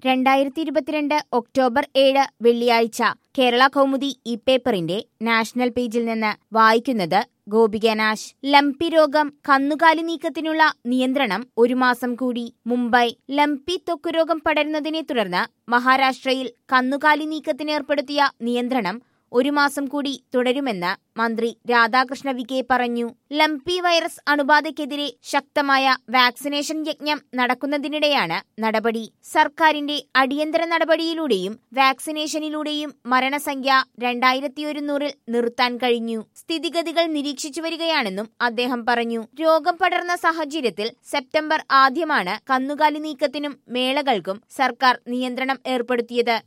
രണ്ടായിരത്തി ഇരുപത്തിരണ്ട് ഒക്ടോബർ ഏഴ് വെള്ളിയാഴ്ച കേരള കൗമുദി ഈ പേപ്പറിന്റെ നാഷണൽ പേജിൽ നിന്ന് വായിക്കുന്നത് ഗോപിക നാശ് ലംപി രോഗം കന്നുകാലി നീക്കത്തിനുള്ള നിയന്ത്രണം ഒരു മാസം കൂടി മുംബൈ ലംപി ത്വക്കുരോഗം പടരുന്നതിനെ തുടർന്ന് മഹാരാഷ്ട്രയിൽ കന്നുകാലി നീക്കത്തിന് ഏർപ്പെടുത്തിയ നിയന്ത്രണം ഒരു മാസം കൂടി തുടരുമെന്ന് മന്ത്രി രാധാകൃഷ്ണ വികെ പറഞ്ഞു ലംപി വൈറസ് അണുബാധയ്ക്കെതിരെ ശക്തമായ വാക്സിനേഷൻ യജ്ഞം നടക്കുന്നതിനിടെയാണ് നടപടി സർക്കാരിന്റെ അടിയന്തര നടപടിയിലൂടെയും വാക്സിനേഷനിലൂടെയും മരണസംഖ്യ രണ്ടായിരത്തി ഒരുന്നൂറിൽ നിർത്താൻ കഴിഞ്ഞു സ്ഥിതിഗതികൾ നിരീക്ഷിച്ചു വരികയാണെന്നും അദ്ദേഹം പറഞ്ഞു രോഗം പടർന്ന സാഹചര്യത്തിൽ സെപ്റ്റംബർ ആദ്യമാണ് കന്നുകാലി നീക്കത്തിനും മേളകൾക്കും സർക്കാർ നിയന്ത്രണം ഏർപ്പെടുത്തിയത്